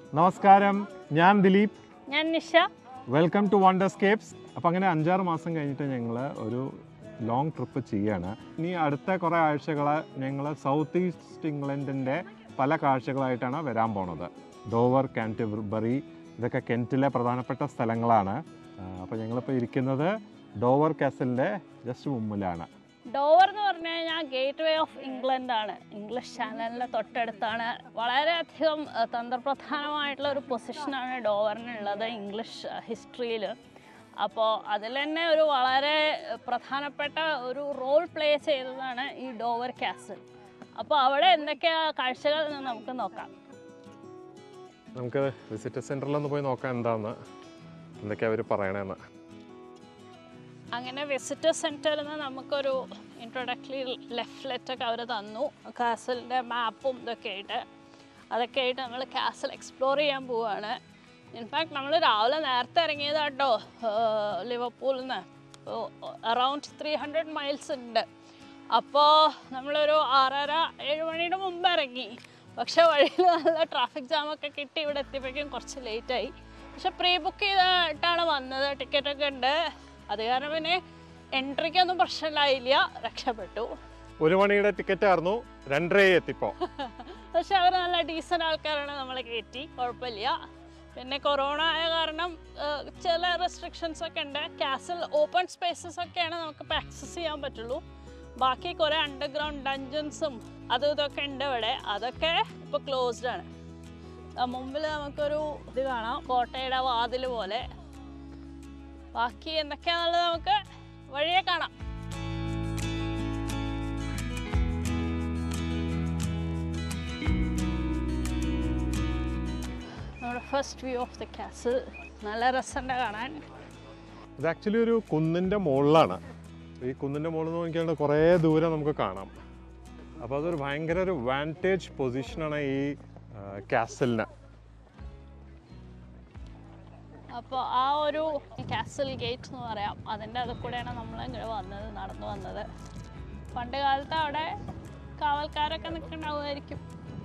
നമസ്കാരം ഞാൻ ദിലീപ് ഞാൻ നിഷ വെൽക്കം ടു വണ്ടർസ്കേപ്സ് അപ്പം അങ്ങനെ അഞ്ചാറ് മാസം കഴിഞ്ഞിട്ട് ഞങ്ങൾ ഒരു ലോങ് ട്രിപ്പ് ചെയ്യാണ് ഇനി അടുത്ത കുറേ ആഴ്ചകൾ ഞങ്ങൾ സൗത്ത് ഈസ്റ്റ് ഇംഗ്ലണ്ടിൻ്റെ പല കാഴ്ചകളായിട്ടാണ് വരാൻ പോണത് ഡോവർ കാൻറ്റബറി ഇതൊക്കെ കെൻറ്റിലെ പ്രധാനപ്പെട്ട സ്ഥലങ്ങളാണ് അപ്പോൾ ഞങ്ങളിപ്പോൾ ഇരിക്കുന്നത് ഡോവർ കാസലിൻ്റെ ജസ്റ്റ് മുമ്പിലാണ് ഡോവർ എന്ന് പറഞ്ഞു കഴിഞ്ഞാൽ ഗേറ്റ് വേ ഓഫ് ഇംഗ്ലണ്ട് ആണ് ഇംഗ്ലീഷ് ചാനലിൻ്റെ തൊട്ടടുത്താണ് വളരെയധികം അഹ്, തന്ത്രപ്രധാനമായിട്ടുള്ള ഒരു പൊസിഷനാണ് ഡോവറിനുള്ളത് ഇംഗ്ലീഷ് ഹിസ്റ്ററിയിൽ അപ്പോൾ അതിൽ തന്നെ ഒരു വളരെ പ്രധാനപ്പെട്ട ഒരു റോൾ പ്ലേ ചെയ്തതാണ് ഈ ഡോവർ കാസിൽ അപ്പോൾ അവിടെ എന്തൊക്കെയാ കാഴ്ചകൾ എന്ന് നമുക്ക് നോക്കാം നമുക്ക് വിസിറ്റർ സെൻറ്ററിലൊന്ന് പോയി നോക്കാം എന്താണെന്ന് എന്തൊക്കെയാണ് അവർ പറയണതെന്ന് അങ്ങനെ വിസിറ്റർ സെൻറ്ററിൽ നിന്ന് നമുക്കൊരു ഇൻട്രൊഡക്ടറി ലെഫ്റ്റ് ഒക്കെ അവർ തന്നു കാസലിൻ്റെ മാപ്പും ഇതൊക്കെ ആയിട്ട് അതൊക്കെ ആയിട്ട് നമ്മൾ കാസൽ എക്സ്പ്ലോർ ചെയ്യാൻ പോവുകയാണ് ഇൻഫാക്ട് നമ്മൾ രാവിലെ നേരത്തെ ഇറങ്ങിയത് കേട്ടോ ലിവർപൂളിൽ നിന്ന് അറൗണ്ട് ത്രീ ഹൺഡ്രഡ് മൈൽസ് ഉണ്ട് അപ്പോൾ നമ്മളൊരു ആറര ഏഴ് മണിയുടെ മുമ്പ് ഇറങ്ങി പക്ഷേ വഴിയിൽ നല്ല ട്രാഫിക് ജാമൊക്കെ കിട്ടി ഇവിടെ എത്തിയപ്പോഴേക്കും കുറച്ച് ലേറ്റായി പക്ഷെ പ്രീ ബുക്ക് ചെയ്തിട്ടാണ് വന്നത് ടിക്കറ്റൊക്കെ ഉണ്ട് അത് കാരണം പിന്നെ എൻട്രിക്കൊന്നും പ്രശ്നമില്ലായില്ല രക്ഷപ്പെട്ടു ഒരു മണിയുടെ ടിക്കറ്റ് ആയിരുന്നു രണ്ടര എത്തിപ്പോ പക്ഷെ അവർ നല്ല ഡീസൻ്റ് ആൾക്കാരാണ് നമ്മളെ കയറ്റി കുഴപ്പമില്ല പിന്നെ കൊറോണ ആയ കാരണം ഏഹ്, ചില റെസ്ട്രിക്ഷൻസ് ഒക്കെ ഉണ്ട് കാസിൽ ഓപ്പൺ സ്പേസസ് ഒക്കെയാണ് നമുക്കിപ്പോൾ ആക്സസ് ചെയ്യാൻ പറ്റുള്ളൂ ബാക്കി കുറേ അണ്ടർഗ്രൗണ്ട് ഡഞ്ചൻസും അതും ഇതൊക്കെ ഉണ്ട് ഇവിടെ അതൊക്കെ ഇപ്പോൾ ക്ലോസ്ഡ് ആണ് ആ, മുമ്പിൽ നമുക്കൊരു ഇത് കാണാം കോട്ടയുടെ വാതിൽ പോലെ ബാക്കി എന്തൊക്കെയാണെന്നുള്ളത് നമുക്ക് വഴിയെ കാണാം നമ്മുടെ first view of the castle നല്ല രസമുണ്ട് കാണാൻ ഇത് ആക്ച്വലി ഒരു കുന്നിൻ്റെ മുകളിലാണ് ഈ കുന്നിൻ്റെ മുകളിൽ നിന്ന് നോക്കിയാൽ കുറേ ദൂരം നമുക്ക് കാണാം അപ്പോൾ അതൊരു ഭയങ്കര ഒരു വാൻറ്റേജ് പൊസിഷനാണ് ഈ കാസലിന് അപ്പോൾ ആ ഒരു കാസിൽ ഗേറ്റ് എന്ന് പറയാം അതിൻ്റെ അത് കൂടെയാണ് നമ്മൾ ഇങ്ങനെ വന്നത് നടന്നു വന്നത് പണ്ട് കാലത്ത് അവിടെ കാവൽക്കാരൊക്കെ നിൽക്കുന്നുണ്ടാവുമായിരിക്കും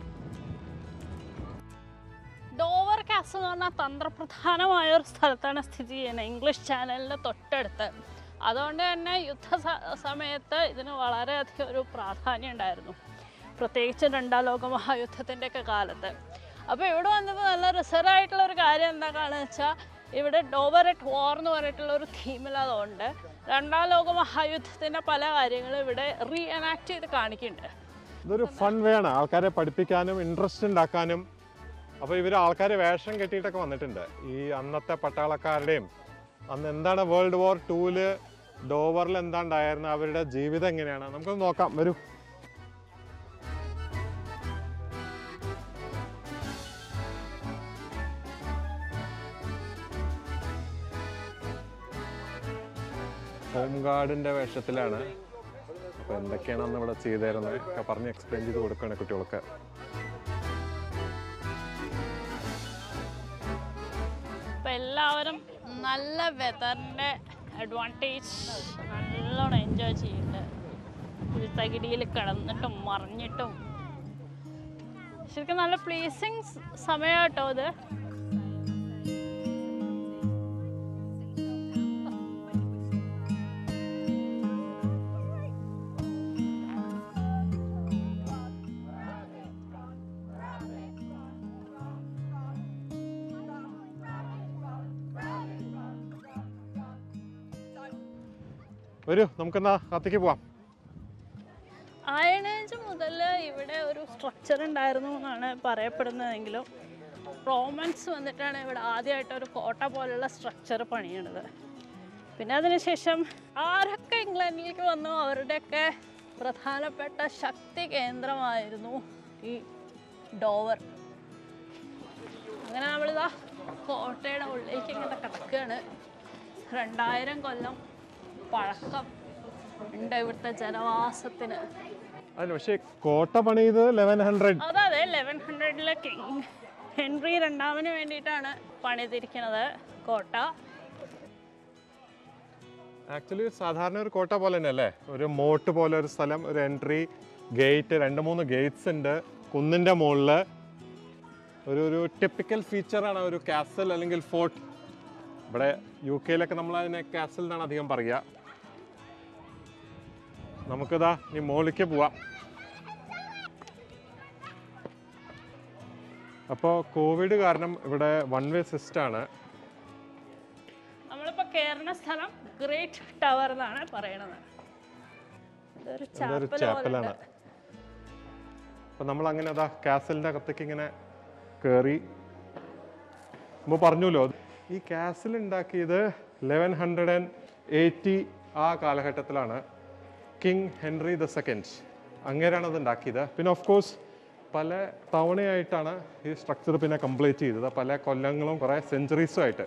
ഡോവർ കാസിൽ എന്ന് പറഞ്ഞാൽ തന്ത്രപ്രധാനമായ ഒരു സ്ഥലത്താണ് സ്ഥിതി ചെയ്യുന്നത് ഇംഗ്ലീഷ് ചാനലിൻ്റെ തൊട്ടടുത്ത് അതുകൊണ്ട് തന്നെ യുദ്ധ സ- സമയത്ത് ഇതിന് വളരെയധികം ഒരു പ്രാധാന്യം ഉണ്ടായിരുന്നു പ്രത്യേകിച്ച് രണ്ടാം ലോക മഹായുദ്ധത്തിൻ്റെ ഒക്കെ കാലത്ത് അപ്പോൾ ഇവിടെ വന്നപ്പോൾ നല്ല റിസർവ് ആയിട്ടുള്ള ഒരു കാര്യം എന്താണെന്ന് വെച്ചാൽ ഇവിടെ ഡോവർ അറ്റ് വാർ എന്ന് പറഞ്ഞിട്ടുള്ള ഒരു തീമിൽ അതുകൊണ്ട് രണ്ടാം ലോക മഹായുദ്ധത്തിൻ്റെ പല കാര്യങ്ങളും ഇവിടെ റീ എനാക്ട് ചെയ്ത് കാണിക്കുന്നുണ്ട് ഇതൊരു ഫൺ വേ ആണ് ആൾക്കാരെ പഠിപ്പിക്കാനും ഇൻട്രസ്റ്റ് ഉണ്ടാക്കാനും അപ്പോൾ ഇവർ ആൾക്കാരെ വേഷം കെട്ടിയിട്ടൊക്കെ വന്നിട്ടുണ്ട് ഈ അന്നത്തെ പട്ടാളക്കാരുടെയും അന്ന് എന്താണ് വേൾഡ് വാർ ടൂല് ഡോവറിൽ എന്താണ്ടായിരുന്നു അവരുടെ ജീവിതം എങ്ങനെയാണ് നമുക്കൊന്ന് നോക്കാം വരൂ ഹോം ഗാർഡിന്റെ വേഷത്തിലാണ് അപ്പോൾ എന്തൊക്കെയാണ് അന്ന് ഇവിടെ ചെയ്തിരുന്നത് ഒക്കെ പറഞ്ഞ് എക്സ്പ്ലെയിൻ ചെയ്ത് കൊടുക്കുകയാണ് കുട്ടികൾക്ക് അപ്പം എല്ലാവരും നല്ല വെതറിൻ്റെ അഡ്വാൻറ്റേജ് നല്ലോണം എൻജോയ് ചെയ്യുന്നുണ്ട് ഒരു തകിടിയിൽ കിടന്നിട്ടും മറിഞ്ഞിട്ടും ശരിക്കും നല്ല പ്ലീസിങ് സമയം കേട്ടോ ഇത് വരൂ നമുക്കെന്നാ അകത്തേക്ക് പോവാം അയൺ ഏജ് മുതൽ ഇവിടെ ഒരു സ്ട്രക്ചർ ഉണ്ടായിരുന്നു എന്നാണ് പറയപ്പെടുന്നതെങ്കിലും റോമൻസ് വന്നിട്ടാണ് ഇവിടെ ആദ്യമായിട്ട് ഒരു കോട്ട പോലുള്ള സ്ട്രക്ചർ പണിയണത് പിന്നെ അതിനുശേഷം ആരൊക്കെ ഇംഗ്ലണ്ടിലേക്ക് വന്നു അവരുടെയൊക്കെ പ്രധാനപ്പെട്ട ശക്തി കേന്ദ്രമായിരുന്നു ഈ ഡോവർ അങ്ങനെ നമ്മളിതാ കോട്ടയുടെ ഉള്ളിലേക്ക് ഇങ്ങനെ കിടക്കുകയാണ് രണ്ടായിരം കൊല്ലം പഴക്കം ഉണ്ട് ഇവിടുത്തെ ജനവാസത്തിന് അതിന് പക്ഷേ കോട്ട പണിയത് ലെവൻ ഹൺഡ്രഡ് അതെ ലെവൻ ഹൺഡ്രഡിലെ കിങ് ഹെൻറി രണ്ടാമന് വേണ്ടിയിട്ടാണ് പണിതിരിക്കുന്നത് കോട്ട ആക്ച്വലി സാധാരണ ഒരു കോട്ട പോലെ തന്നെ അല്ലേ ഒരു മോട്ട് പോലെ ഒരു സ്ഥലം ഒരു എൻട്രി ഗേറ്റ് രണ്ട് മൂന്ന് ഗേറ്റ്സ് ഉണ്ട് കുന്നിൻ്റെ മുകളിൽ ഒരു ഒരു ടിപ്പിക്കൽ ഫീച്ചറാണ് ഒരു കാസൽ അല്ലെങ്കിൽ ഫോർട്ട് ഇവിടെ യു കെയിലൊക്കെ നമ്മൾ അതിനെ കാസൽ എന്നാണ് അധികം പറയുക നമുക്കിതാ ഇനി മോളിലേക്ക് പോവാം അപ്പോൾ കോവിഡ് കാരണം ഇവിടെ വൺ വേ സിസ്റ്റാണ് നമ്മളിപ്പോ കയറുന്ന സ്ഥലം ഗ്രേറ്റ് ടവർ എന്നാണ് പറയണത് ഇതൊരു ഇതൊരു ചാപ്പൽ ചാപ്പലാണ് പോലെ അപ്പം നമ്മൾ അങ്ങനെ അതാ കാസലിൻ്റെ അകത്തേക്ക് ഇങ്ങനെ കയറി മുമ്പ് പറഞ്ഞല്ലോ ഈ കാസിൽ ഉണ്ടാക്കിയത് ലെവൻ ഹൺഡ്രഡ് ആൻഡ് എയ്റ്റി ആ കാലഘട്ടത്തിലാണ് കിങ് ഹെൻറി ദ സെക്കൻഡ് അങ്ങനെയാണ് അത് ഉണ്ടാക്കിയത് പിന്നെ ഓഫ് കോഴ്സ് പല തവണയായിട്ടാണ് ഈ സ്ട്രക്ചർ പിന്നെ കംപ്ലീറ്റ് ചെയ്തത് പല കൊല്ലങ്ങളും കുറേ സെഞ്ചുറീസും ആയിട്ട്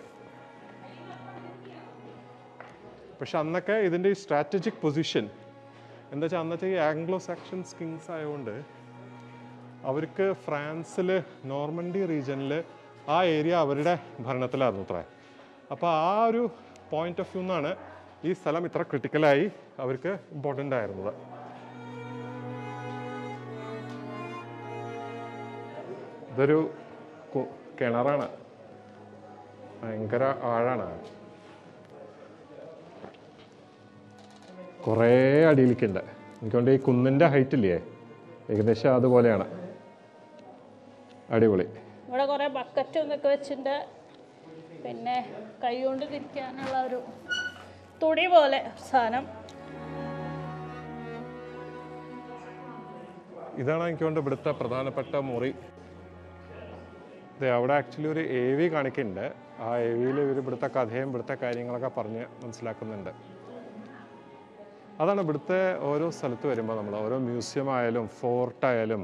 പക്ഷെ അന്നൊക്കെ ഇതിൻ്റെ ഈ സ്ട്രാറ്റജിക് പൊസിഷൻ എന്താ വെച്ചാൽ അന്നത്തെ ഈ ആംഗ്ലോ സാക്ഷൻസ് കിങ്സ് ആയതുകൊണ്ട് അവർക്ക് ഫ്രാൻസിൽ നോർമൻഡി റീജിയനിൽ ആ ഏരിയ അവരുടെ ഭരണത്തിലായിരുന്നു അത്ര അപ്പോൾ ആ ഒരു പോയിന്റ് ഓഫ് വ്യൂ നിന്നാണ് ഈ സ്ഥലം ഇത്ര ക്രിട്ടിക്കലായി അവർക്ക് ഇമ്പോർട്ടൻ്റ് ആയിരുന്നത് ഇതൊരു കു- കിണറാണ് ഭയങ്കര ആഴാണ് കുറേ അടിയിലേക്കുണ്ട് എനിക്കൊണ്ട് ഈ കുന്നിൻ്റെ ഹൈറ്റ് ഇല്ലേ ഏകദേശം അതുപോലെയാണ് അടിപൊളി ഇവിടെ കുറെ ബക്കറ്റും ഇതൊക്കെ വെച്ചിട്ട് പിന്നെ കൈ കൊണ്ട് തിരിക്കാനുള്ള ഒരു തുണി പോലെ സാധനം ഇതാണ് എനിക്കൊണ്ട് ഇവിടുത്തെ പ്രധാനപ്പെട്ട മുറി ദേ അവിടെ ആക്ച്വലി ഒരു എ വി കാണിക്കുന്നുണ്ട് ആ എ വിയിൽ ഇവർ ഇവിടുത്തെ കഥയും ഇവിടുത്തെ കാര്യങ്ങളൊക്കെ പറഞ്ഞ് മനസ്സിലാക്കുന്നുണ്ട് അതാണ് ഇവിടുത്തെ ഓരോ സ്ഥലത്ത് വരുമ്പോൾ നമ്മൾ ഓരോ മ്യൂസിയം ആയാലും ഫോർട്ട് ആയാലും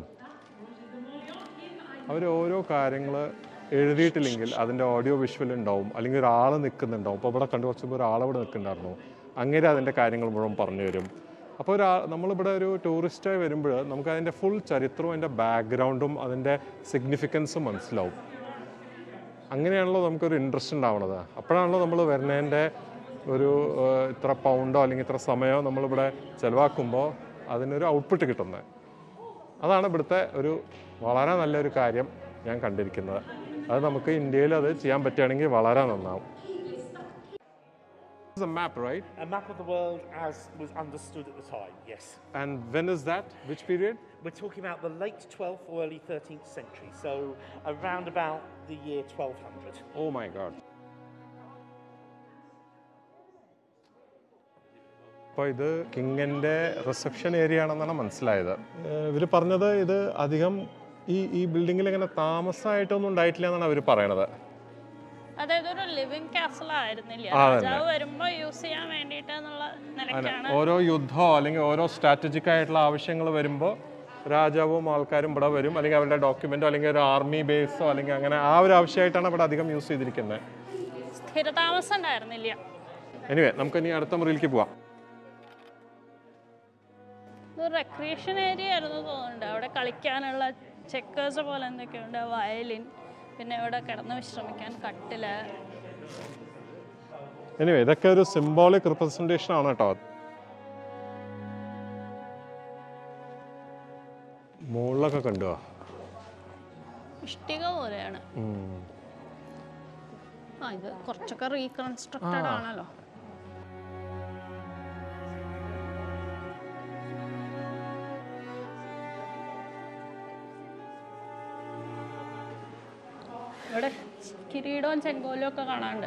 അവർ ഓരോ കാര്യങ്ങൾ എഴുതിയിട്ടില്ലെങ്കിൽ അതിൻ്റെ ഓഡിയോ വിഷ്വൽ ഉണ്ടാവും അല്ലെങ്കിൽ ഒരാൾ നിൽക്കുന്നുണ്ടാവും അപ്പോൾ ഇവിടെ കണ്ടു കുറച്ച് ഒരാൾ ഇവിടെ നിൽക്കുന്നുണ്ടായിരുന്നു അങ്ങനെ അതിൻ്റെ കാര്യങ്ങൾ മുഴുവൻ പറഞ്ഞു തരും അപ്പോൾ ഒരാ നമ്മളിവിടെ ഒരു ടൂറിസ്റ്റായി വരുമ്പോൾ നമുക്ക് അതിൻ്റെ ഫുൾ ചരിത്രവും അതിൻ്റെ ബാക്ക്ഗ്രൗണ്ടും അതിൻ്റെ സിഗ്നിഫിക്കൻസും മനസ്സിലാവും അങ്ങനെയാണല്ലോ നമുക്കൊരു ഇൻട്രസ്റ്റ് ഉണ്ടാവണത് അപ്പോഴാണല്ലോ നമ്മൾ വരുന്നതിൻ്റെ ഒരു ഏഹ്, ഇത്ര പൗണ്ടോ അല്ലെങ്കിൽ ഇത്ര സമയമോ നമ്മളിവിടെ ചിലവാക്കുമ്പോൾ അതിനൊരു ഔട്ട്പുട്ട് കിട്ടുന്നത് അതാണ് ഇവിടുത്തെ ഒരു വളരെ നല്ലൊരു കാര്യം ഞാൻ കണ്ടിരിക്കുന്നത് അത് നമുക്ക് ഇന്ത്യയിൽ അത് ചെയ്യാൻ പറ്റുകയാണെങ്കിൽ വളരെ നന്നാവും map right A map of the world as was understood at the time, yes. And when is that which period We're talking about the late 12th or early 13th century, so around about the year 1200. Oh my god അപ്പോൾ ഇത് കിങ്ങിൻ്റെ reception area ആണെന്നാണ് മനസ്സിലായത് ഇവർ പറഞ്ഞത് ഇത് അധികം ഈ ഈ ബിൽഡിങ്ങിൽ ഇങ്ങനെ താമസമായിട്ടൊന്നും ഉണ്ടായിട്ടില്ല എന്നാണ് അവർ പറയണത് അതായത് ഒരു ലിവിങ് കാസൽ ആയിരുന്നില്ല ആ, തന്നെ. രാജാവ് വരുമ്പോ യൂസ് ചെയ്യാൻ വേണ്ടിയിട്ട് എന്നുള്ള നിലയ്ക്കാണ് ഓരോ യുദ്ധമോ അല്ലെങ്കിൽ ഓരോ സ്ട്രാറ്റജിക് ആയിട്ടുള്ള ആവശ്യങ്ങൾ വരുമ്പോൾ രാജാവും ആൾക്കാരും ഇവിടെ വരും അല്ലെങ്കിൽ അവരുടെ ഡോക്യുമെന്റോ അല്ലെങ്കിൽ ഒരു ആർമി ബേസോ അല്ലെങ്കിൽ അങ്ങനെ ആ ഒരു ആവശ്യമായിട്ടാണ് ഇവിടെ അധികം യൂസ് ചെയ്തിരിക്കുന്നത് സ്ഥിരതാമസം ഉണ്ടായിരുന്നില്ല എനിവേ നമുക്ക് ഇനി അടുത്ത മുറിയിലേക്ക് പോവാം ഇത് റെക്രിയേഷൻ ഏരിയ ആയിരുന്നു തോന്നുന്നുണ്ട് അവിടെ കളിക്കാനുള്ള ചെക്കേഴ്സ് പോലെ എന്തൊക്കെയുണ്ട് വയലിൻ പിന്നെ ഇവിടെ കിടന്ന് വിശ്രമിക്കാൻ കട്ടില് എനിവേ ഇതൊക്കെ ഒരു സിംബോളിക് റിപ്രസെൻറ്റേഷൻ ആണ് കേട്ടോ മുകളിലൊക്കെ കണ്ടുവാ ഇഷ്ടിക പോലെയാണ് ആ ഇത് കുറച്ചൊക്കെ റീകൺസ്ട്രക്റ്റഡ് ആണല്ലോ ഇവിടെ കിരീടവും ചെങ്കോലും ഒക്കെ കാണാണ്ട്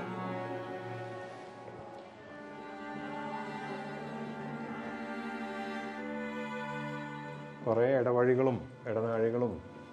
കുറേ ഇടവഴികളും ഇടനാഴികളും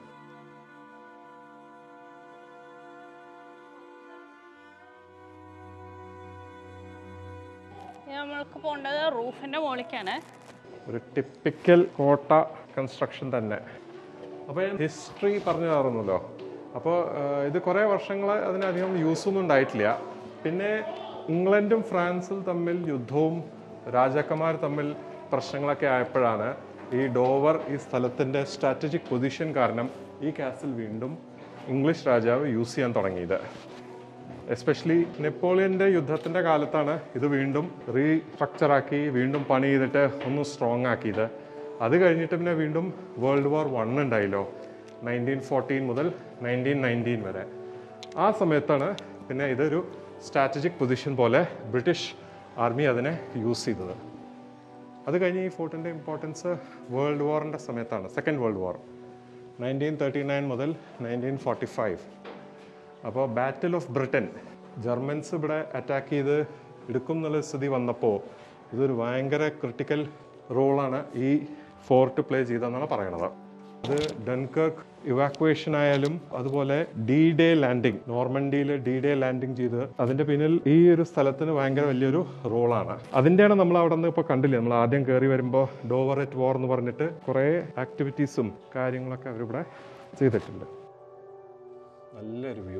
ഇനി നമ്മൾക്ക് പോകേണ്ടത് റൂഫിന്റെ മുകളിലേക്കാണ് ഒരു ടിപ്പിക്കൽ കോട്ട കൺസ്ട്രക്ഷൻ തന്നെ അപ്പോൾ ഞാൻ ഹിസ്റ്ററി പറഞ്ഞു തരുന്നല്ലോ അപ്പോൾ ഇത് കുറേ വർഷങ്ങൾ അതിനധികം യൂസൊന്നും ഉണ്ടായിട്ടില്ല പിന്നെ ഇംഗ്ലണ്ടും ഫ്രാൻസും തമ്മിൽ യുദ്ധവും രാജാക്കന്മാർ തമ്മിൽ പ്രശ്നങ്ങളൊക്കെ ആയപ്പോഴാണ് ഈ ഡോവർ ഈ സ്ഥലത്തിൻ്റെ സ്ട്രാറ്റജിക് പൊസിഷൻ കാരണം ഈ കാസിൽ വീണ്ടും ഇംഗ്ലീഷ് രാജാവ് യൂസ് ചെയ്യാൻ തുടങ്ങിയത് എസ്പെഷ്യലി നെപ്പോളിയൻ്റെ യുദ്ധത്തിൻ്റെ കാലത്താണ് ഇത് വീണ്ടും റീസ്ട്രക്ചറാക്കി വീണ്ടും പണി ചെയ്തിട്ട് ഒന്ന് സ്ട്രോങ് ആക്കിയത് അത് കഴിഞ്ഞിട്ട് പിന്നെ വീണ്ടും വേൾഡ് വാർ വൺ ഉണ്ടായല്ലോ നയൻറ്റീൻ ഫോർട്ടീൻ മുതൽ നയൻറ്റീൻ നയൻറ്റീൻ വരെ ആ സമയത്താണ് പിന്നെ ഇതൊരു സ്ട്രാറ്റജിക് പൊസിഷൻ പോലെ ബ്രിട്ടീഷ് ആർമി അതിനെ യൂസ് ചെയ്തത് അത് കഴിഞ്ഞ് ഈ ഫോർട്ടിൻ്റെ ഇമ്പോർട്ടൻസ് വേൾഡ് വാറിൻ്റെ സമയത്താണ് second world war nineteen thirty nine മുതൽ നയൻറ്റീൻ ഫോർട്ടി ഫൈവ് അപ്പോൾ ബാറ്റിൽ ഓഫ് ബ്രിട്ടൻ ജർമ്മൻസ് ഇവിടെ അറ്റാക്ക് ചെയ്ത് എടുക്കും എന്നുള്ള സ്ഥിതി വന്നപ്പോൾ ഇതൊരു ഭയങ്കര ക്രിട്ടിക്കൽ റോളാണ് ഈ ഫോർട്ട് പ്ലേ ചെയ്തതെന്നാണ് പറയണത് ഇത് ഡൻകർക്ക് ഇവാക്വേഷൻ ആയാലും അതുപോലെ ഡി ഡേ ലാൻഡിങ് നോർമൻഡിയിൽ ഡി ഡേ ലാൻഡിങ് ചെയ്ത് അതിന്റെ പിന്നിൽ ഈ ഒരു സ്ഥലത്തിന് ഭയങ്കര വലിയൊരു റോളാണ് അതിന്റെയാണ് നമ്മൾ അവിടെ നിന്ന് ഇപ്പോൾ കണ്ടില്ലേ നമ്മൾ ആദ്യം കയറി വരുമ്പോൾ ഡോവർ എറ്റ് വാർ എന്ന് പറഞ്ഞിട്ട് കുറേ ആക്ടിവിറ്റീസും കാര്യങ്ങളൊക്കെ അവരിവിടെ ചെയ്തിട്ടുണ്ട് നല്ലൊരു വ്യൂ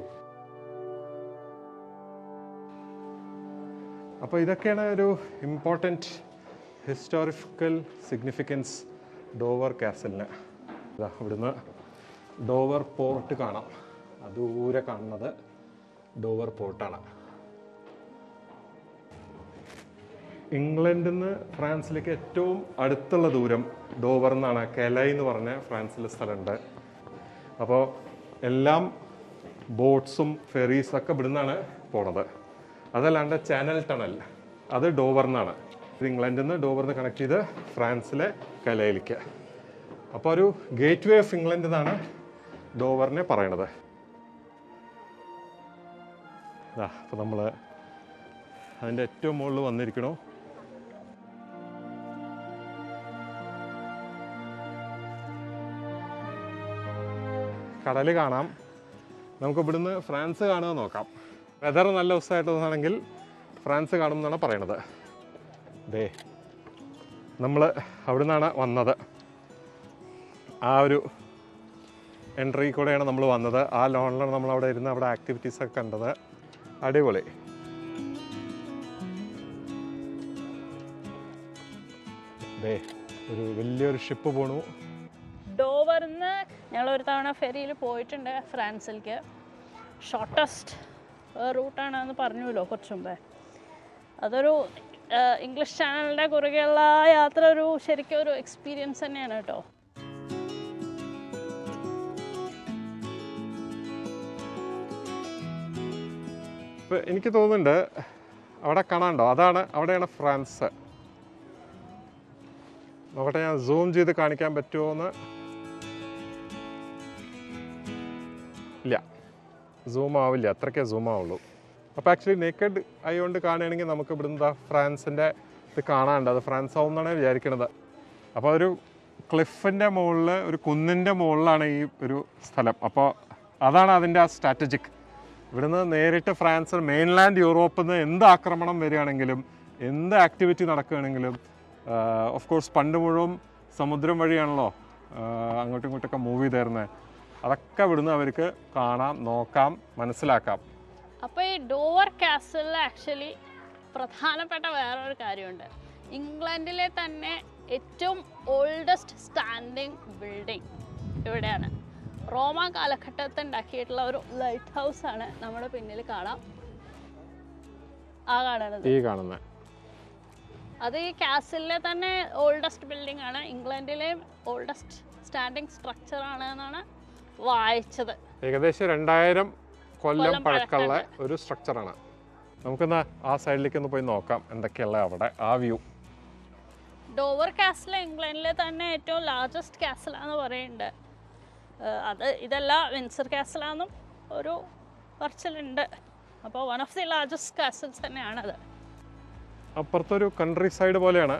അപ്പോൾ ഇതൊക്കെയാണ് ഒരു ഇമ്പോർട്ടൻറ്റ് ഹിസ്റ്റോറിക്കൽ സിഗ്നിഫിക്കൻസ് ഡോവർ കാസലിന് ഇതാ ഇവിടുന്ന് ഡോവർ പോർട്ട് കാണാം ആ ദൂരെ കാണുന്നത് ഡോവർ പോർട്ടാണ് ഇംഗ്ലണ്ടിൽ നിന്ന് ഫ്രാൻസിലേക്ക് ഏറ്റവും അടുത്തുള്ള ദൂരം ഡോവർ എന്നാണ് കെലൈ എന്ന് പറഞ്ഞ ഫ്രാൻസിലെ സ്ഥലമുണ്ട് അപ്പോൾ എല്ലാം ബോട്ട്സും ഫെറീസും ഒക്കെ ഇവിടുന്നാണ് പോണത് അതല്ലാണ്ട് ചാനൽ ടണൽ അത് ഡോവറിനാണ് ഇത് ഇംഗ്ലണ്ടിൽ നിന്ന് ഡോവറിന് കണക്ട് ചെയ്ത് ഫ്രാൻസിലെ കലയിലേക്ക് അപ്പോൾ ഒരു ഗേറ്റ് വേ ഓഫ് ഇംഗ്ലണ്ട് എന്നാണ് ഡോവറിനെ പറയണത് അപ്പോൾ നമ്മൾ അതിൻ്റെ ഏറ്റവും മുകളിൽ വന്നിരിക്കണോ കടൽ കാണാം നമുക്ക് ഇവിടുന്ന് ഫ്രാൻസ് കാണുക നോക്കാം വെതർ നല്ല ദിവസമായിട്ടാണെങ്കിൽ ഫ്രാൻസ് കാണും എന്നാണ് പറയണത് ദേ നമ്മൾ അവിടെ നിന്നാണ് വന്നത് ആ ഒരു എൻട്രി കൂടെയാണ് നമ്മൾ വന്നത് ആ ലോണിലാണ് നമ്മൾ അവിടെ ഇരുന്ന് അവിടെ ആക്ടിവിറ്റീസ് ഒക്കെ കണ്ടത് അടിപൊളി ദേ ഒരു വലിയൊരു ഷിപ്പ് പോണു ഡോവറിന്ന് ഞങ്ങൾ ഒരു തവണ ഫെറിയിൽ പോയിട്ടുണ്ട് ഫ്രാൻസിലേക്ക് ഷോർട്ടസ്റ്റ് റൂട്ടാണെന്ന് പറഞ്ഞല്ലോ കുറച്ച് മുമ്പേ അതൊരു ആ, ഇംഗ്ലീഷ് ചാനലിൻ്റെ കുറുകെയുള്ള ആ യാത്ര ഒരു ശരിക്കും ഒരു എക്സ്പീരിയൻസ് തന്നെയാണ് കേട്ടോ ഇപ്പം എനിക്ക് തോന്നുന്നുണ്ട് അവിടെ കാണാണ്ടോ അതാണ് അവിടെയാണ് ഫ്രാൻസ് നോക്കട്ടെ ഞാൻ സൂം ചെയ്ത് കാണിക്കാൻ പറ്റുമോ എന്ന് ഇല്ല സൂം ആവില്ല അത്രയ്ക്കേ സൂം ആവുള്ളൂ അപ്പോൾ ആക്ച്വലി നേക്കഡ് ആയതുകൊണ്ട് കാണുകയാണെങ്കിൽ നമുക്ക് ഇവിടുന്ന് ദാ ഫ്രാൻസിൻ്റെ ഇത് കാണാനുണ്ട് അത് ഫ്രാൻസ് ആവും എന്നാണ് വിചാരിക്കുന്നത് അപ്പോൾ ഒരു ക്ലിഫിൻ്റെ മുകളിൽ ഒരു കുന്നിൻ്റെ മുകളിലാണ് ഈ ഒരു സ്ഥലം അപ്പോൾ അതാണ് അതിൻ്റെ ആ സ്ട്രാറ്റജിക് ഇവിടുന്ന് നേരിട്ട് ഫ്രാൻസ് മെയിൻലാൻഡ് യൂറോപ്പിൽ നിന്ന് എന്ത് ആക്രമണം വരികയാണെങ്കിലും എന്ത് ആക്ടിവിറ്റി നടക്കുകയാണെങ്കിലും ഓഫ് കോഴ്സ് പണ്ട് മുഴുവൻ സമുദ്രം വഴിയാണല്ലോ ആഹ് അങ്ങോട്ടും ഇങ്ങോട്ടൊക്കെ മൂവ് ചെയ്തായിരുന്നത് അതൊക്കെ ഇവിടുന്ന് അവർക്ക് കാണാം നോക്കാം മനസ്സിലാക്കാം അപ്പോൾ ഈ ഡോവർ കാസലിൽ ആക്ച്വലി പ്രധാനപ്പെട്ട വേറൊരു കാര്യമുണ്ട് ഇംഗ്ലണ്ടിലെ തന്നെ ഏറ്റവും ഓൾഡസ്റ്റ് സ്റ്റാൻഡിങ് ബിൽഡിംഗ് ഇവിടെയാണ് റോമ കാലഘട്ടത്തിൽ ഉണ്ടാക്കിയിട്ടുള്ള ഒരു ലൈറ്റ് ഹൗസ് ആണ് നമ്മുടെ പിന്നിൽ കാണാം ആ കാണുന്നത് ഈ കാണുന്നത് അത് ഈ കാസിലെ തന്നെ ഓൾഡസ്റ്റ് ബിൽഡിംഗ് ആണ് ഇംഗ്ലണ്ടിലെ ഓൾഡസ്റ്റ് സ്റ്റാൻഡിങ് സ്ട്രക്ചർ ആണ് എന്നാണ് വായിച്ചത് ഏകദേശം രണ്ടായിരം കൊല്ലം കൊല്ലം പഴക്കമുള്ള പഴക്കമുണ്ട്. ഒരു സ്ട്രക്ചറാണ് നമുക്കൊന്ന് ആ സൈഡിലേക്ക് ഒന്ന് പോയി നോക്കാം എന്തൊക്കെയുള്ള അവിടെ ആ വ്യൂ ഡോവർ കാസിൽ ഇംഗ്ലണ്ടിലെ തന്നെ ഏറ്റവും ലാർജസ്റ്റ് കാസിലാന്ന് പറയുന്നുണ്ട് ഏഹ് അത് ഇതല്ല വിൻസർ കാസിലാന്നും ഒരു പറച്ചിലുണ്ട് അപ്പോൾ one of the largest castles തന്നെയാണത് അപ്പുറത്തൊരു കൺട്രി സൈഡ് പോലെയാണ്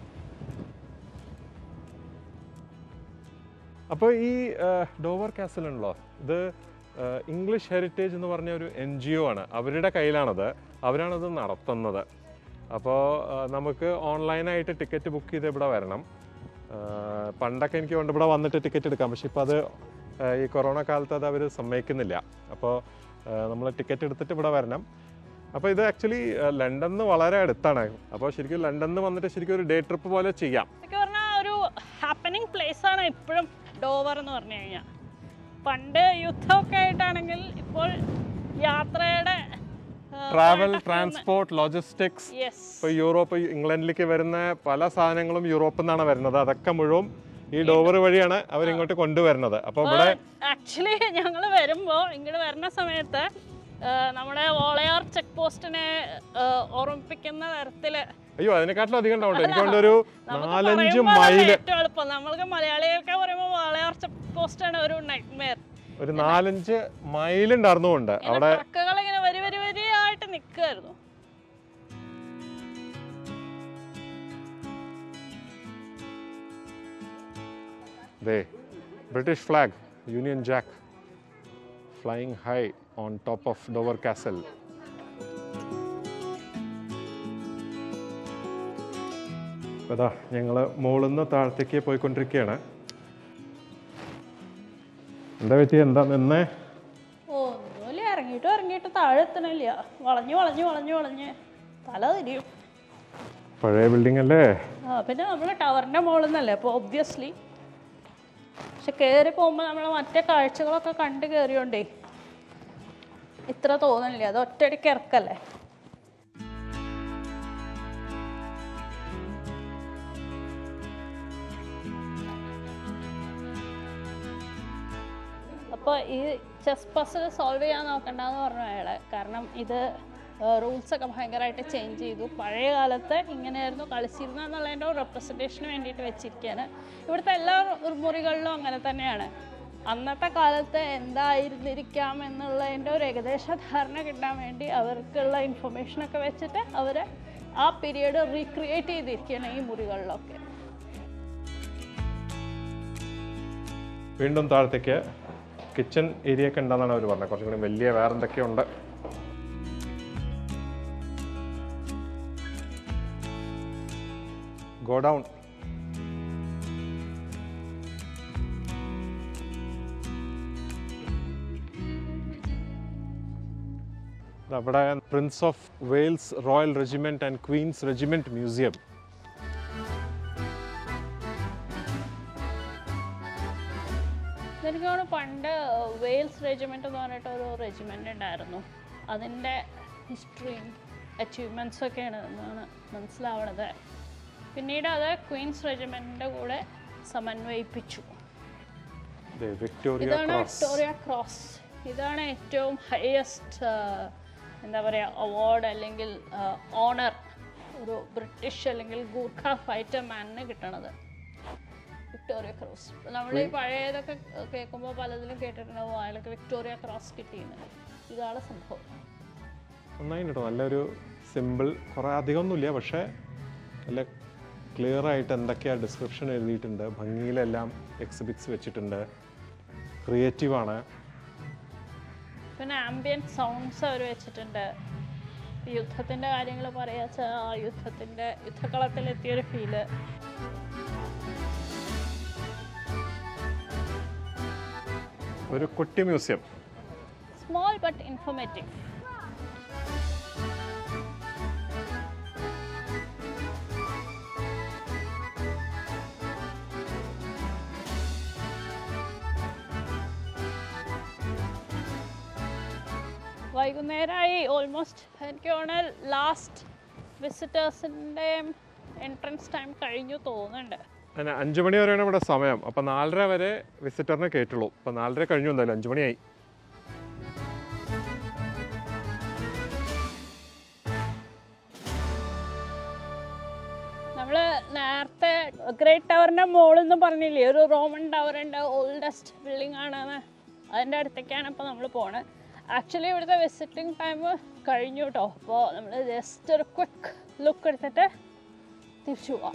അപ്പോൾ ഈ ഡോവർ കാസൽ ഉണ്ടല്ലോ ഇത് ഏഹ്, ഇംഗ്ലീഷ് ഹെറിറ്റേജ് എന്ന് പറഞ്ഞ ഒരു എൻ ജി ഒ ആണ് അവരുടെ കയ്യിലാണത് അവരാണത് നടത്തുന്നത് അപ്പോൾ ഏഹ്, നമുക്ക് ഓൺലൈനായിട്ട് ടിക്കറ്റ് ബുക്ക് ചെയ്ത് ഇവിടെ വരണം ഏഹ്, പണ്ടൊക്കെ എനിക്ക് കൊണ്ട് ഇവിടെ വന്നിട്ട് ടിക്കറ്റ് എടുക്കാം പക്ഷെ ഇപ്പോൾ അത് ഏഹ്, ഈ കൊറോണ കാലത്ത് അത് അവർ സമ്മതിക്കുന്നില്ല അപ്പോൾ നമ്മൾ ടിക്കറ്റ് എടുത്തിട്ട് ഇവിടെ വരണം അപ്പോൾ ഇത് ആക്ച്വലി ലണ്ടനിൽ നിന്ന് വളരെ അടുത്താണ് അപ്പോൾ ശരിക്കും ലണ്ടനിൽ നിന്ന് വന്നിട്ട് ശരിക്കും ഒരു ഡേ ട്രിപ്പ് പോലെ ചെയ്യാം ഇതൊക്കെ പറഞ്ഞാൽ ഒരു ഹാപ്പനിങ് പ്ലേസ് ആണ് ഇപ്പോഴും ഡോവർ എന്ന് പറഞ്ഞു കഴിഞ്ഞാൽ പണ്ട് യുദ്ധമൊക്കെ ആയിട്ടാണെങ്കിൽ ഇപ്പോൾ യാത്രയുടെ ട്രാവൽ ട്രാൻസ്പോർട്ട് ലോജിസ്റ്റിക്സ് യെസ് ഇപ്പോൾ യൂറോപ്പ് ഇംഗ്ലണ്ടിലേക്ക് വരുന്ന പല സാധനങ്ങളും യൂറോപ്പിൽ നിന്നാണ് വരുന്നത് അതൊക്കെ മുഴുവൻ ഈ ഡോവർ വഴിയാണ് അവരിങ്ങോട്ട് കൊണ്ടുവരുന്നത് അപ്പോൾ ഇവിടെ ആക്ച്വലി ഞങ്ങൾ വരുമ്പോൾ ഇങ്ങോട്ട് വരുന്ന സമയത്ത് ആ, നമ്മുടെ വോളയാർ ചെക്ക് പോസ്റ്റിനെ ആ, ഓർമ്മിപ്പിക്കുന്ന തരത്തില് അയ്യോ അതിനെക്കാട്ടിലും അധികം ഉണ്ടാവും എനിക്ക് കൊണ്ടൊരു നമുക്ക് നാലഞ്ച് പറയുമ്പോൾ അതല്ലേ മൈല് ഏറ്റവും എളുപ്പം നമ്മൾക്ക് മലയാളികൾക്ക് പറയുമ്പോൾ വാളയാർ ചെക്ക് പോസ്റ്റ് ആണ് ഒരു നൈറ്റ്മെയർ ഒരു നാലഞ്ച് മൈലുണ്ടായിരുന്നുകൊണ്ട് അവിടെ ട്രക്കുകൾ ഇങ്ങനെ വരി വരി വരിയായിട്ട് നിൽക്കുമായിരുന്നു ദേ British flag Union Jack flying high on top of Dover castle അതാ ഞങ്ങൾ മുകളിൽ നിന്ന് താഴത്തേക്ക് പോയിക്കൊണ്ടിരിക്കുകയാണ് എന്താ പറ്റി എന്താ നിന്നേ ഓ ഒന്നുമില്ല ഇറങ്ങിയിട്ടും ഇറങ്ങിയിട്ട് താഴെ എത്തണില്ല വളഞ്ഞു വളഞ്ഞു വളഞ്ഞു വളഞ്ഞ് തല തിരിയും പഴയ ബിൽഡിംഗ് അല്ലേ ആ പിന്നെ നമ്മൾ ടവറിൻ്റെ മുകളിൽ നിന്നല്ലേ അപ്പോൾ ഒബ്വിയസ്ലി പക്ഷെ കയറി പോകുമ്പോൾ നമ്മൾ മറ്റേ കാഴ്ചകളൊക്കെ കണ്ട് കയറിയോണ്ടേ ഇത്ര തോന്നുന്നില്ല അത് ഒറ്റയടിക്ക് ഇറക്കല്ലേ അപ്പോൾ ഈ ചെസ് പസിൽ സോൾവ് ചെയ്യാൻ നോക്കണ്ടെന്ന് പറഞ്ഞു അയാളെ കാരണം ഇത് റൂൾസ് ഒക്കെ ഭയങ്കരമായിട്ട് ചേഞ്ച് ചെയ്തു പഴയ കാലത്ത് ഇങ്ങനെയായിരുന്നു കളിച്ചിരുന്നത് എന്നുള്ളതിൻ്റെ ഒരു റെപ്രസെൻറ്റേഷന് വേണ്ടിയിട്ട് വെച്ചിരിക്കുകയാണ് ഇവിടുത്തെ എല്ലാ മുറികളിലും അങ്ങനെ തന്നെയാണ് അന്നത്തെ കാലത്ത് എന്തായിരുന്നിരിക്കാം എന്നുള്ളതിൻ്റെ ഒരു ഏകദേശ ധാരണ കിട്ടാൻ വേണ്ടി അവർക്കുള്ള ഇൻഫർമേഷനൊക്കെ വെച്ചിട്ട് അവർ ആ പീരീഡ് റീക്രിയേറ്റ് ചെയ്തിരിക്കുകയാണ് ഈ മുറികളിലൊക്കെ വീണ്ടും താഴത്തേക്ക് കിച്ചൺ ഏരിയ ഒക്കെ ഉണ്ടെന്നാണ് അവർ പറഞ്ഞത് കുറച്ചും കൂടി വലിയ വേറെ എന്തൊക്കെയുണ്ട് ഗോ ഡൗൺ അവിടെ Prince of Wales Royal Regiment and Queen's Regiment museum എനിക്ക് തോന്നുന്നു പണ്ട് വെയിൽസ് റെജിമെൻ്റ് എന്ന് പറഞ്ഞിട്ട് ഒരു റെജിമെൻ്റ് ഉണ്ടായിരുന്നു അതിൻ്റെ ഹിസ്റ്ററിയും അച്ചീവ്മെൻറ്റ്സ് ഒക്കെയാണ് എന്നാണ് മനസ്സിലാവണത് പിന്നീട് അത് ക്വീൻസ് റെജിമെൻറ്റിൻ്റെ കൂടെ സമന്വയിപ്പിച്ചു വിക്ടോറിയ ഇതാണ് ക്രോസ് വിക്ടോറിയ ക്രോസ് ഇതാണ് ഏറ്റവും ഹയസ്റ്റ് എന്താ പറയുക അവാർഡ് അല്ലെങ്കിൽ ഓണർ ഒരു ബ്രിട്ടീഷ് അല്ലെങ്കിൽ ഗൂർഖ ഫൈറ്റർ മാനിന് കിട്ടണത് വിക്ടോറിയ ക്രോസ് നമ്മൾ ഈ പഴയതൊക്കെ കേൾക്കുമ്പോൾ പലതിലും കേട്ടിട്ടുണ്ടാവും അയാൾക്ക് വിക്ടോറിയ ക്രോസ് കിട്ടിയെന്ന് ഇതാണ് സംഭവം നന്നായി കേട്ടോ നല്ലൊരു സിമ്പിൾ കുറേ അധികമൊന്നുമില്ല പക്ഷേ നല്ല ക്ലിയർ ആയിട്ട് എന്തൊക്കെയാണ് ഡിസ്ക്രിപ്ഷൻ എഴുതിയിട്ടുണ്ട് ഭംഗിയിലെല്ലാം എക്സിബിറ്റ്സ് വെച്ചിട്ടുണ്ട് ക്രിയേറ്റീവാണ് പിന്നെ ആംബിയൻറ്റ് സൗണ്ട്സ് അവർ വെച്ചിട്ടുണ്ട് യുദ്ധത്തിൻ്റെ കാര്യങ്ങൾ പറയാച്ച ആ യുദ്ധത്തിൻ്റെ യുദ്ധക്കളത്തിലെത്തിയൊരു ഫീല് ഒരു കുട്ടി മ്യൂസിയം സ്മോൾ ബട്ട് ഇൻഫോർമേറ്റീവ് വൈകുന്നേരമായി ഓൾമോസ്റ്റ് എനിക്ക് തോന്നുന്നത് ലാസ്റ്റ് വിസിറ്റേഴ്സിൻ്റെയും എൻട്രൻസ് ടൈം കഴിഞ്ഞു തോന്നുന്നുണ്ട് അങ്ങനെ അഞ്ച് മണി വരെയാണ് ഇവിടെ സമയം അപ്പം നാലര വരെ വിസിറ്ററിനെ കയറ്റുള്ളൂ അപ്പം നാലര കഴിഞ്ഞു എന്തായാലും അഞ്ച് മണിയായി നമ്മൾ നേരത്തെ ഗ്രേറ്റ് ടവറിൻ്റെ മുകളിൽ നിന്ന് പറഞ്ഞില്ലേ ഒരു റോമൻ ടവറിൻ്റെ ഓൾഡസ്റ്റ് ബിൽഡിംഗ് ആണെന്ന് അതിൻ്റെ അടുത്തേക്കാണ് ഇപ്പോൾ നമ്മൾ പോണത് ആക്ച്വലി ഇവിടുത്തെ വിസിറ്റിംഗ് ടൈം കഴിഞ്ഞു കേട്ടോ അപ്പോൾ നമ്മൾ ജസ്റ്റ് ഒരു ക്വിക്ക് ലുക്ക് എടുത്തിട്ട് തിരിച്ചു പോവാം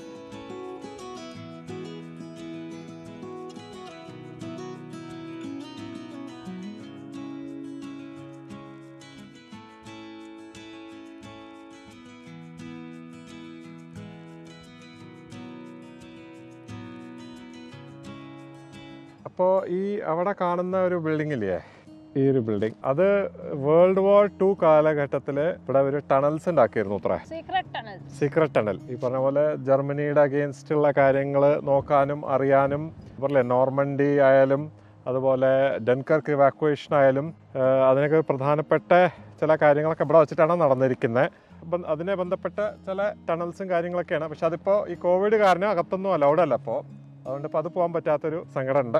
അപ്പോൾ ഈ അവിടെ കാണുന്ന ഒരു ബിൽഡിംഗ് ഇല്ലേ ഈ ഒരു ബിൽഡിംഗ് അത് വേൾഡ് വാർ ടു കാലഘട്ടത്തിൽ ഇവിടെ ഒരു ടണൽസ് ഉണ്ടാക്കിയിരുന്നു അത്ര സീക്രട്ട് ടണൽ സീക്രട്ട് ടണൽ ഈ പറഞ്ഞ പോലെ ജർമ്മനിയുടെ അഗെയിൻസ്റ്റ് ഉള്ള കാര്യങ്ങൾ നോക്കാനും അറിയാനും പറഞ്ഞില്ലേ നോർമണ്ടി ആയാലും അതുപോലെ ഡെൻകർക്ക് ഇവാക്വേഷൻ ആയാലും ആ, അതിനൊക്കെ പ്രധാനപ്പെട്ട ചില കാര്യങ്ങളൊക്കെ ഇവിടെ വെച്ചിട്ടാണ് നടന്നിരിക്കുന്നത് അപ്പം അതിനെ ബന്ധപ്പെട്ട ചില ടണൽസും കാര്യങ്ങളൊക്കെയാണ് പക്ഷെ അതിപ്പോൾ ഈ കോവിഡ് കാരണം അകത്തൊന്നും അലൗഡ് അല്ല അപ്പോൾ അതുകൊണ്ട് ഇപ്പോൾ അത് പോകാൻ പറ്റാത്തൊരു സങ്കടമുണ്ട്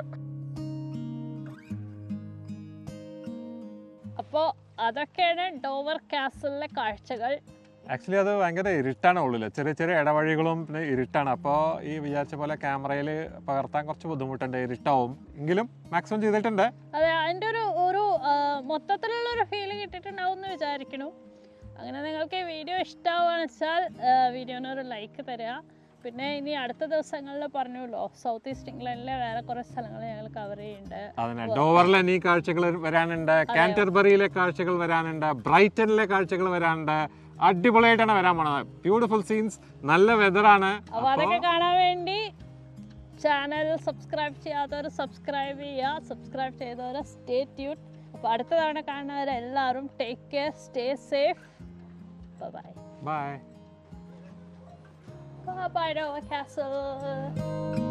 അപ്പോൾ അതൊക്കെയാണ് ഡോവർ കാസലിലെ കാഴ്ചകൾ ആക്ച്വലി അത് ഭയങ്കര ഇരുട്ടാണ് ഉള്ളിൽ ചെറിയ ചെറിയ ഇടവഴികളും പിന്നെ ഇരുട്ടാണ് അപ്പോൾ ഈ വിചാരിച്ച പോലെ ക്യാമറയിൽ പകർത്താൻ കുറച്ച് ബുദ്ധിമുട്ടുണ്ട് ഇരുട്ടാവും എങ്കിലും മാക്സിമം ചെയ്തിട്ടുണ്ട് അതെ അതിൻ്റെ ഒരു ഒരു ആ, മൊത്തത്തിലുള്ള ഒരു ഫീൽ കിട്ടിയിട്ടുണ്ടാവും എന്ന് വിചാരിക്കണു അങ്ങനെ നിങ്ങൾക്ക് ഈ വീഡിയോ ഇഷ്ടമാവുകയെന്ന് വെച്ചാൽ വീഡിയോന് ഒരു ലൈക്ക് തരിക പിന്നെ ഇനി അടുത്ത ദിവസങ്ങളിൽ പറഞ്ഞല്ലോ സൗത്ത് ഈസ്റ്റ് ഇംഗ്ലണ്ടിലെ വേറെ കുറേ സ്ഥലങ്ങൾ ഞങ്ങൾ കവർ ചെയ്യുന്നുണ്ട് അതിന് ഡോവറിലെ ഈ കാഴ്ചകൾ വരാനുണ്ട് കാൻറ്റർബറിയിലെ കാഴ്ചകൾ വരാനുണ്ട് ബ്രൈറ്റനിലെ കാഴ്ചകൾ വരാനുണ്ട് അടിപൊളിയായിട്ടാണ് വരാൻ പോണത് ബ്യൂട്ടിഫുൾ സീൻസ് നല്ല വെതറാണ് അപ്പോൾ അതൊക്കെ കാണാൻ വേണ്ടി ചാനൽ സബ്സ്ക്രൈബ് ചെയ്യാത്തവർ സബ്സ്ക്രൈബ് ചെയ്യുക സബ്സ്ക്രൈബ് ചെയ്തവർ സ്റ്റേ ട്യൂൺ അപ്പോൾ അടുത്ത തവണ കാണുന്നവരെല്ലാവരും take care stay safe bye bye bye bye Dover Castle